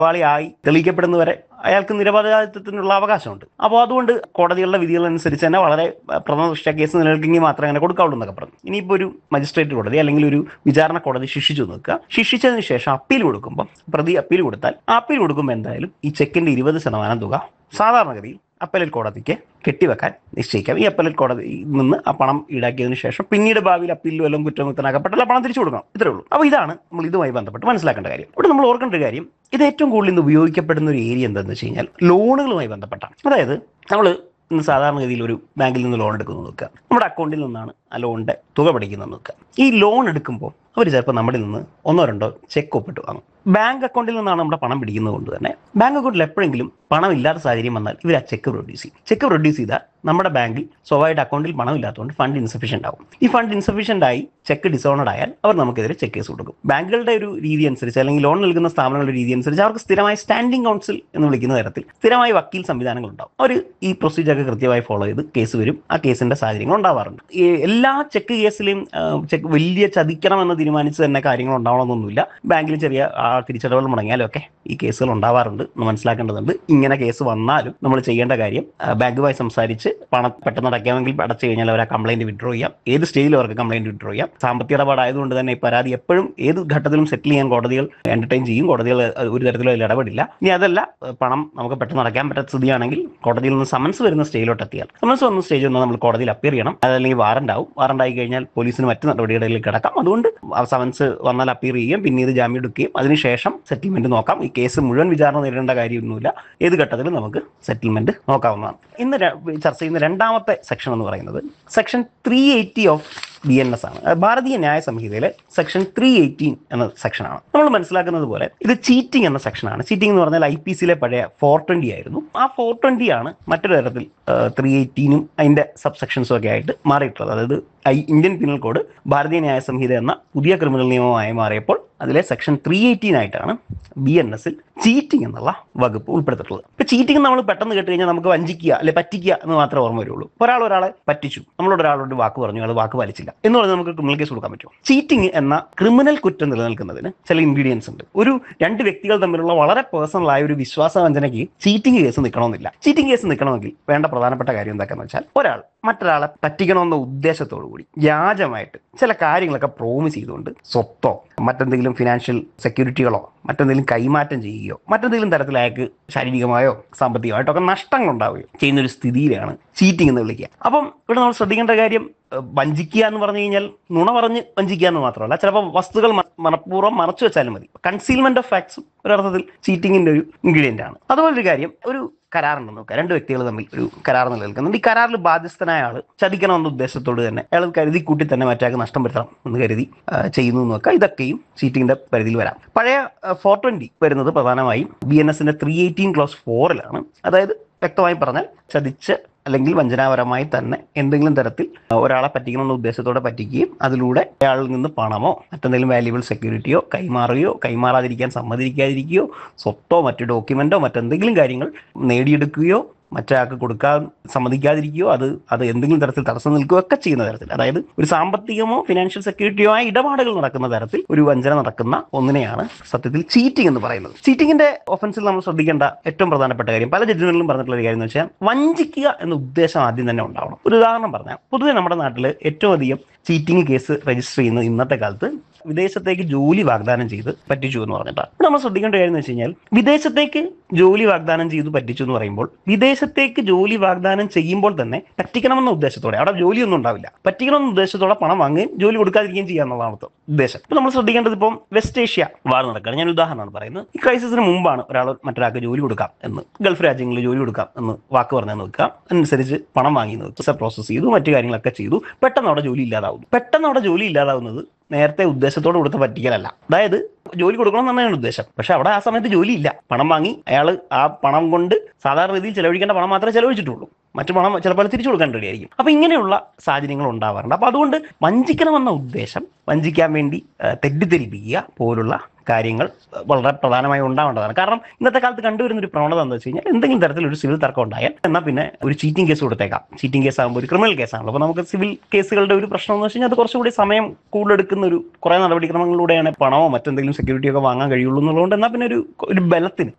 കുറ്റവാളിയായി തെളിയിക്കപ്പെടുന്നവരെ അയാൾക്ക് നിരപരാധിത്വത്തിനുള്ള അവകാശമുണ്ട് അപ്പോൾ അതുകൊണ്ട് കോടതികളുടെ വിധികൾ അനുസരിച്ച് തന്നെ വളരെ പ്രഥമ ദൃഷ്ട്യ കേസ് നിലനിൽക്കെങ്കിൽ മാത്രമേ അങ്ങനെ കൊടുക്കാവുള്ളൂ എന്നൊക്കെ പറഞ്ഞു ഇനിയിപ്പോൾ ഒരു മജിസ്ട്രേറ്റ് കോടതി അല്ലെങ്കിൽ ഒരു വിചാരണ കോടതി ശിക്ഷിച്ചു നിൽക്കുക ശിക്ഷിച്ചതിന് ശേഷം അപ്പീൽ കൊടുക്കുമ്പോൾ പ്രതി അപ്പീൽ കൊടുത്താൽ ആ അപ്പീൽ കൊടുക്കുമ്പോൾ എന്തായാലും ഈ ചെക്കിന്റെ ഇരുപത് ശതമാനം തുക സാധാരണഗതിയിൽ അപ്പലേറ്റ് കോടതിക്ക് കെട്ടിവെക്കാൻ നിശ്ചയിക്കാം ഈ അപ്പലേറ്റ് കോടതിയിൽ നിന്ന് ആ പണം ഈടാക്കിയതിനു ശേഷം പിന്നീട് ഭാവിയിൽ അപ്പീലിൽ വല്ലതും കുറ്റമുക്തനാക്കപ്പെട്ടാൽ ആ പണം തിരിച്ചു കൊടുക്കണം ഇത്രേ ഉള്ളൂ അപ്പോൾ ഇതാണ് നമ്മൾ ഇതുമായി ബന്ധപ്പെട്ട് മനസ്സിലാക്കേണ്ട കാര്യം ഇവിടെ നമ്മൾ ഓർക്കേണ്ട ഒരു കാര്യം ഇത് ഏറ്റവും കൂടുതൽ ഇന്ന് ഉപയോഗിക്കപ്പെടുന്ന ഒരു ഏരിയ എന്താണെന്ന് വെച്ച് കഴിഞ്ഞാൽ ലോണുകളുമായി ബന്ധപ്പെട്ടാണ് അതായത് നമ്മൾ ഇന്ന് സാധാരണഗതിയിൽ ഒരു ബാങ്കിൽ നിന്ന് ലോൺ എടുക്കുന്നു നോക്കുക നമ്മുടെ അക്കൗണ്ടിൽ നിന്നാണ് ആ ലോണിന്റെ തുക പഠിക്കുന്നത് നോക്കുക ഈ ലോൺ എടുക്കുമ്പോൾ അവർ ചിലപ്പോൾ നമ്മുടെ നിന്ന് ഒന്നോ രണ്ടോ ചെക്ക് ഒപ്പിട്ട് വാങ്ങും ബാങ്ക് അക്കൗണ്ടിൽ നിന്നാണ് നമ്മുടെ പണം പിടിക്കുന്നത് കൊണ്ട് തന്നെ ബാങ്ക് അക്കൗണ്ടിൽ എപ്പോഴെങ്കിലും പണം ഇല്ലാത്ത സാഹചര്യം വന്നാൽ ഇവർ ആ ചെക്ക് പ്രൊഡ്യൂസ് ചെയ്യും ചെക്ക് പ്രൊഡ്യൂസ് ചെയ്താൽ നമ്മുടെ ബാങ്കിൽ സ്വാഭാവികമായിട്ട് അക്കൗണ്ടിൽ പണം ഇല്ലാത്തതുകൊണ്ട് ഫണ്ട് ഇൻസഫിഷ്യൻ്റ് ആവും ഈ ഫണ്ട് ഇൻസഫിഷ്യൻ്റ് ആയി ചെക്ക് ഡിസോണഡ് ആയാൽ അവർ നമുക്കെതിരെ ചെക്ക് കേസ് കൊടുക്കും ബാങ്കുകളുടെ ഒരു രീതി അനുസരിച്ച് അല്ലെങ്കിൽ ലോൺ നൽകുന്ന സ്ഥാപനങ്ങളുടെ രീതി അനുസരിച്ച് അവർക്ക് സ്ഥിരമായി സ്റ്റാൻഡിംഗ് കൗൺസിൽ എന്ന് വിളിക്കുന്ന തരത്തിൽ സ്ഥിരമായി വക്കീൽ സംവിധാനങ്ങൾ ഉണ്ടാവും അവർ ഈ പ്രൊസീജിയർ ഒക്കെ കൃത്യമായി ഫോളോ ചെയ്ത് കേസ് വരും ആ കേസിന്റെ സാഹചര്യങ്ങൾ ഉണ്ടാവാറുണ്ട് ഈ എല്ലാ ചെക്ക് കേസിലെയും ചെക്ക് വലിയ ചതിക്കണമെന്ന് തീരുമാനിച്ച് തന്നെ കാര്യങ്ങൾ ഉണ്ടാവണമെന്നൊന്നുമില്ല ബാങ്കിൽ ചെറിയ ആ തിരിച്ചടവുകൾ മുടങ്ങിയാലും ഒക്കെ ഈ കേസുകൾ ഉണ്ടാവാറുണ്ട് എന്ന് മനസ്സിലാക്കേണ്ടതുണ്ട് ഇങ്ങനെ കേസ് വന്നാലും നമ്മൾ ചെയ്യേണ്ട കാര്യം ആ, ബാങ്കുമായി സംസാരിച്ച് പണം പെട്ടെന്ന് അടയ്ക്കാമെങ്കിൽ അടച്ചു കഴിഞ്ഞാൽ അവർ ആ കംപ്ലൈന്റ് വിഡ്രോ ചെയ്യാം ഏത് സ്റ്റേജിലും അവർക്ക് കംപ്ലൈന്റ് വിഡ്രോ ചെയ്യാം സാമ്പത്തിക ഇടപാടായതുകൊണ്ട് തന്നെ ഈ പരാതി എപ്പോഴും ഏത് ഘട്ടത്തിലും സെറ്റിൽ ചെയ്യാൻ കോടതികൾ എന്റർടൈൻ ചെയ്യും കോടതികൾ അത് ഒരു തരത്തിലും അതിൽ ഇടപെടില്ല ഇനി അതല്ല ഏഹ് പണം നമുക്ക് പെട്ടെന്ന് അടയ്ക്കാൻ പറ്റാത്ത സ്ഥിതിയാണെങ്കിൽ കോടതിയിൽ നിന്ന് സമൻസ് വരുന്ന സ്റ്റേജിലോട്ട് എത്തിയാൽ സമൻസ് വന്ന സ്റ്റേജിൽ നിന്ന് നമ്മൾ കോടതിയിൽ അപ്പിയർ ചെയ്യണം അതല്ലെങ്കിൽ വാറണ്ട് ആവും വാറണ്ട് ആയി കഴിഞ്ഞാൽ പോലീസിന് മറ്റു നടപടികളിലേക്ക് കിടക്കാം അതുകൊണ്ട് ആ സമൻസ് വന്നാൽ അപ്പിയർ ചെയ്യുകയും പിന്നീട് ജാമ്യം എടുക്കുകയും അതിനുശേഷം സെറ്റിൽമെന്റ് നോക്കാം ഈ കേസ് മുഴുവൻ വിചാരണ നേരിടേണ്ട കാര്യമൊന്നുമില്ല ഏത് ഘട്ടത്തിലും നമുക്ക് സെറ്റിൽമെന്റ് നോക്കാവുന്നതാണ് ഇന്ന് ര- ചർച്ച ചെയ്യുന്ന രണ്ടാമത്തെ സെക്ഷൻ എന്ന് പറയുന്നത് section three eighty of B N S ആണ് അത് ഭാരതീയ ന്യായ സംഹിതയിലെ സെക്ഷൻ ത്രീ എയ്റ്റീൻ എന്ന സെക്ഷനാണ് നമ്മൾ മനസ്സിലാക്കുന്നത് പോലെ ഇത് ചീറ്റിംഗ് എന്ന സെക്ഷനാണ് ചീറ്റിംഗ് എന്ന് പറഞ്ഞാൽ ഐ പി സിയിലെ പഴയ ഫോർ ട്വന്റി ആയിരുന്നു ആ ഫോർ ട്വന്റി ആണ് മറ്റൊരു തരത്തിൽ ത്രീ എയ്റ്റീനും അതിന്റെ സബ് സെക്ഷൻസും ഒക്കെ ആയിട്ട് മാറിയിട്ടുള്ളത് അതായത് ഐ ഇന്ത്യൻ പിനൽ കോഡ് ഭാരതീയ ന്യായ സംഹിത എന്ന പുതിയ ക്രിമിനൽ നിയമമായി മാറിയപ്പോൾ അതിലെ സെക്ഷൻ ത്രീ എയ്റ്റീൻ ആയിട്ടാണ് ബി എൻ എസിൽ ചീറ്റിംഗ് എന്നുള്ള വകുപ്പ് ഉൾപ്പെടുത്തിയിട്ടുള്ളത് ഇപ്പൊ ചീറ്റിംഗ് നമ്മൾ പെട്ടെന്ന് കേട്ട് കഴിഞ്ഞാൽ നമുക്ക് വഞ്ചിക്കുക അല്ലെ പറ്റിക്കുക എന്ന് മാത്രമേ ഓർമ്മ വരുള്ളൂ ഒരാൾ ഒരാളെ പറ്റിച്ചു നമ്മളോട് ഒരാളോട് വാക്ക് പറഞ്ഞു അത് വാക്ക് പാലിച്ചില്ല എന്ന് പറഞ്ഞാൽ നമുക്ക് ക്രിമിനൽ കേസ് കൊടുക്കാൻ പറ്റുമോ ചീറ്റിംഗ് എന്ന ക്രിമിനൽ കുറ്റം നിലനിൽക്കുന്നതിന് ചില ഇൻഗ്രീഡിയൻസ് ഉണ്ട് ഒരു രണ്ട് വ്യക്തികൾ തമ്മിലുള്ള വളരെ പേഴ്സണൽ ആയ ഒരു വിശ്വാസവഞ്ചനയ്ക്ക് ചീറ്റിംഗ് കേസ് നിൽക്കണമെന്നില്ല ചീറ്റിംഗ് കേസ് നിൽക്കണമെങ്കിൽ വേണ്ട പ്രധാനപ്പെട്ട കാര്യം എന്താണെന്ന് വെച്ചാൽ ഒരാൾ മറ്റൊരാളെ പറ്റിക്കണമെന്ന ഉദ്ദേശത്തോടു കൂടി വ്യാജമായിട്ട് ചില കാര്യങ്ങളൊക്കെ പ്രോമിസ് ചെയ്തുകൊണ്ട് സ്വത്തോ മറ്റെന്തെങ്കിലും ഫിനാൻഷ്യൽ സെക്യൂരിറ്റികളോ മറ്റെന്തെങ്കിലും കൈമാറ്റം ചെയ്യുകയോ മറ്റെന്തെങ്കിലും തരത്തിൽ അയാൾക്ക് ശാരീരികമായോ സാമ്പത്തികമായിട്ടോ ഒക്കെ നഷ്ടങ്ങൾ ഉണ്ടാവുകയോ ചെയ്യുന്ന ഒരു സ്ഥിതിയിലാണ് ചീറ്റിംഗ് എന്ന് വിളിക്കുക അപ്പം ഇവിടെ നമ്മൾ ശ്രദ്ധിക്കേണ്ട കാര്യം ഏഹ്, വഞ്ചിക്കുക എന്ന് പറഞ്ഞു കഴിഞ്ഞാൽ നുണ പറഞ്ഞ് വഞ്ചിക്കുക എന്ന് മാത്രമല്ല ചിലപ്പോൾ വസ്തുക്കൾ മ- മനഃപൂർവ്വം മറച്ചു വെച്ചാലും മതി കൺസീൽമെന്റ് ഓഫ് ഫാക്ട്സും ഒരർത്ഥത്തിൽ ചീറ്റിംഗിന്റെ ഒരു ഇൻഗ്രീഡിയന്റ് ആണ് അതുപോലെ ഒരു കാര്യം ഒരു കരാറുണ്ടെന്ന് നോക്കുക രണ്ട് വ്യക്തികൾ തമ്മിൽ ഒരു കരാർ നിലനിൽക്കുന്നുണ്ട് ഈ കരാറിൽ ബാധ്യസ്ഥനായ ആൾ ചതിക്കണമെന്ന ഉദ്ദേശത്തോട് തന്നെ അയാൾ കരുതി കൂട്ടി തന്നെ മറ്റൊരാൾക്ക് നഷ്ടം വരുത്തണം എന്ന് കരുതി ആ, ചെയ്യുന്നു എന്ന് നോക്കുക ഇതൊക്കെയും ചീറ്റിംഗിന്റെ പരിധിയിൽ വരാം പഴയ ഫോർ ട്വന്റി വരുന്നത് പ്രധാനമായും ബി എൻ എസിന്റെ ത്രീ എയ്റ്റീൻ ക്ലോസ് ഫോറിലാണ് അതായത് വ്യക്തമായി പറഞ്ഞാൽ ചതിച്ച് അല്ലെങ്കിൽ വഞ്ചനാപരമായി തന്നെ എന്തെങ്കിലും തരത്തിൽ ഒരാളെ പറ്റിക്കണമെന്ന ഉദ്ദേശത്തോടെ പറ്റിക്കുകയും അതിലൂടെ അയാളിൽ നിന്ന് പണമോ മറ്റെന്തെങ്കിലും വാല്യുബിൾ സെക്യൂരിറ്റിയോ കൈമാറുകയോ കൈമാറാതിരിക്കാൻ സമ്മതിക്കാതിരിക്കുകയോ സ്വത്തോ മറ്റു ഡോക്യുമെന്റോ മറ്റെന്തെങ്കിലും കാര്യങ്ങൾ നേടിയെടുക്കുകയോ മറ്റൊരാൾക്ക് കൊടുക്കാൻ സമ്മതിക്കാതിരിക്കുകയോ അത് അത് എന്തെങ്കിലും തരത്തിൽ തടസ്സം നിൽക്കുകയോ ഒക്കെ ചെയ്യുന്ന തരത്തിൽ അതായത് ഒരു സാമ്പത്തികമോ ഫിനാൻഷ്യൽ സെക്യൂരിറ്റിയോ ആയ ഇടപാടുകൾ നടക്കുന്ന തരത്തിൽ ഒരു വഞ്ചന നടക്കുന്ന ഒന്നിനെയാണ് സത്യത്തിൽ ചീറ്റിംഗ് എന്ന് പറയുന്നത് ചീറ്റിംഗിന്റെ ഒഫൻസിൽ നമ്മൾ ശ്രദ്ധിക്കേണ്ട ഏറ്റവും പ്രധാനപ്പെട്ട കാര്യം പല ജഡ്ജികളിലും പറഞ്ഞിട്ടുള്ള ഒരു കാര്യം എന്ന് വെച്ചാൽ വഞ്ചിക്കുക എന്ന ഉദ്ദേശം ആദ്യം തന്നെ ഉണ്ടാവണം ഒരു ഉദാഹരണം പറഞ്ഞാൽ പൊതുവെ നമ്മുടെ നാട്ടിൽ ഏറ്റവും അധികം ചീറ്റിംഗ് കേസ് രജിസ്റ്റർ ചെയ്യുന്നത് ഇന്നത്തെ കാലത്ത് വിദേശത്തേക്ക് ജോലി വാഗ്ദാനം ചെയ്ത് പറ്റിച്ചു എന്ന് പറഞ്ഞിട്ടാണ് ഇവിടെ നമ്മൾ ശ്രദ്ധിക്കേണ്ട കാര്യം എന്ന് വെച്ച് കഴിഞ്ഞാൽ വിദേശത്തേക്ക് ജോലി വാഗ്ദാനം ചെയ്ത് പറ്റിച്ചു എന്ന് പറയുമ്പോൾ വിദേശത്തേക്ക് ജോലി വാഗ്ദാനം ചെയ്യുമ്പോൾ തന്നെ പറ്റിക്കണമെന്ന ഉദ്ദേശത്തോടെ അവിടെ ജോലിയൊന്നും ഉണ്ടാവില്ല പറ്റിക്കണമെന്ന ഉദ്ദേശത്തോടെ പണം വാങ്ങുകയും ജോലി കൊടുക്കാതിരിക്കുകയും ചെയ്യുക എന്നുള്ളതാണ് അർത്ഥം ഉദ്ദേശം ഇപ്പൊ നമ്മൾ ശ്രദ്ധിക്കേണ്ടത് ഇപ്പം വെസ്റ്റ് ഏഷ്യ വാർ നടക്കുകയാണ് ഞാൻ ഒരു ഉദാഹരണമാണ് പറയുന്നത് ഈ ക്രൈസിസിന് മുമ്പാണ് ഒരാൾ മറ്റൊരാൾക്ക് ജോലി കൊടുക്കാം എന്ന് ഗൾഫ് രാജ്യങ്ങളിൽ ജോലി കൊടുക്കാം എന്ന് വാക്ക് പറഞ്ഞു നോക്കുക അനുസരിച്ച് പണം വാങ്ങി നോക്കുക പ്രോസസ്സ് ചെയ്തു മറ്റു കാര്യങ്ങളൊക്കെ ചെയ്തു പെട്ടെന്ന് അവിടെ ജോലി ഇല്ലാതാവുന്നു പെട്ടെന്ന് അവിടെ ജോലി ഇല്ലാതാവുന്നത് നേരത്തെ ഉദ്ദേശത്തോട് കൊടുത്ത പറ്റിക്കലല്ല അതായത് ജോലി കൊടുക്കണം എന്നാണ് ഉദ്ദേശം പക്ഷെ അവിടെ ആ സമയത്ത് ജോലി ഇല്ല പണം വാങ്ങി അയാൾ ആ പണം കൊണ്ട് സാധാരണ രീതിയിൽ ചെലവഴിക്കേണ്ട പണം മാത്രമേ ചെലവഴിച്ചിട്ടുള്ളൂ മറ്റു പണം ചിലപ്പോൾ തിരിച്ചു കൊടുക്കാൻ റെഡിയായിരിക്കും അപ്പൊ ഇങ്ങനെയുള്ള സാഹചര്യങ്ങൾ ഉണ്ടാവാറുണ്ട് അപ്പൊ അതുകൊണ്ട് വഞ്ചിക്കണമെന്ന ഉദ്ദേശം വഞ്ചിക്കാൻ വേണ്ടി ആ, തെറ്റിദ്ധരിപ്പിക്കുക പോലുള്ള കാര്യങ്ങൾ വളരെ പ്രധാനമായി ഉണ്ടാവേണ്ടതാണ് കാരണം ഇന്നത്തെ കാലത്ത് കണ്ടുവരുന്ന ഒരു പ്രവണത എന്താ വെച്ച് കഴിഞ്ഞാൽ എന്തെങ്കിലും തരത്തിലൊരു സിവിൽ തർക്കം ഉണ്ടായാൽ എന്നാൽ പിന്നെ ഒരു ചീറ്റിംഗ് കേസ് കൊടുത്തേക്കാം ചീറ്റിംഗ് കേസ് ആകുമ്പോൾ ഒരു ക്രിമിനൽ കേസാണല്ലോ അപ്പോൾ നമുക്ക് സിവിൽ കേസുകളുടെ ഒരു പ്രശ്നം എന്ന് വെച്ച് കഴിഞ്ഞാൽ അത് കുറച്ചുകൂടി സമയം കൂടുതലെടുക്കുന്ന ഒരു കുറേ നടപടിക്രമങ്ങളിലൂടെയാണ് പണമോ മറ്റെന്തെങ്കിലും സെക്യൂരിറ്റിയോ ഒക്കെ വാങ്ങാൻ കഴിയുള്ളൂ എന്നുള്ളതുകൊണ്ട് എന്നാൽ പിന്നെ ഒരു ഒരു ബലത്തിന്